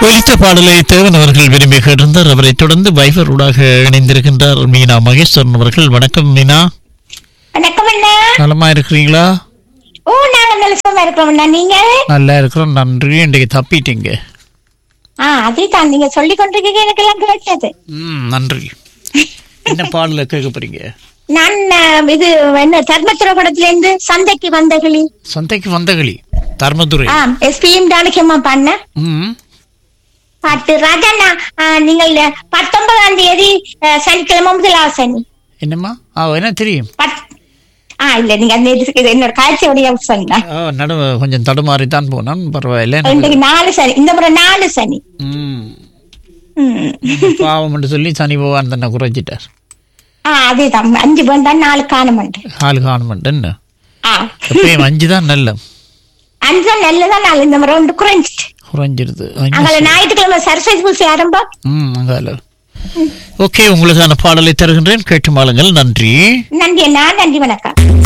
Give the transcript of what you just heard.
ஒலித்த பாடலை தேவன் அவர்கள் விரும்பி கேட்டிருந்தார் அவரை தொடர்ந்து வைஃபர் ஊடாக இணைந்திருக்கின்றார் மீனா மகேஸ்வரன் அவர்கள் வணக்கம் மீனா வணக்கம் அண்ணா நலமா இருக்கிறீங்களா ஓ நாங்க நல்ல சுகமா இருக்கிறோம் அண்ணா நீங்க நல்லா இருக்கிறோம் நன்றி இன்றைக்கு தப்பிட்டீங்க ஆ அதுதான் நீங்க சொல்லி கொண்டிருக்கீங்க எனக்கு எல்லாம் கேட்டது ம் நன்றி என்ன பாடல கேட்க போறீங்க நான் அஹ், இது என்ன தர்மத்துற படத்துல இருந்து சந்தைக்கு வந்த கிளி சந்தைக்கு வந்தகளி தர்மதுரை ஆ எஸ்பிஎம் டானகியம்மா பண்ண ம் பாட்டு ராஜண்ணா ஆ, நீங்கள் பத்தொன்பதாம் தேதி அஹ், சனிக்கிழமை முதலாவது சனி என்னம்மா ஆ என்ன தெரியும் பத் ஆ இல்ல நீங்க அந்த இது- இது என்னோட காட்சியோடைய சொன்னா ஆ நடு கொஞ்சம் தடுமாறி தான் போனான் பரவாயில்ல எனக்கு- இன்றைக்கு நாலு சனி இந்த முறை நாலு சனி ம் ம். பாவம் சொல்லி சனி பகவான் தன்னை குறைச்சிட்டார் ஆ அதேதான் அஞ்சு பேர் தான் நாலு காணுமண்டு ஆளு காணுமெண்ட் என்ன ஆ எப்பயும் அஞ்சு தான் நல்ல அஞ்சு தான் நல்லதான் நாலு இந்த முறை ஒன்று குறைஞ்சிட்டு குறைஞ்சிருது அஞ்சு அங்கே ஞாயிற்றுக்கிழமை சரஸ்வதி பூசி ஆரம்பம் ம் அங்கால ஓகே உங்களுக்கான பாடலை தருகின்றேன் கேட்டு மாளுங்கள் நன்றி நன்றி அண்ணா நன்றி வணக்கம்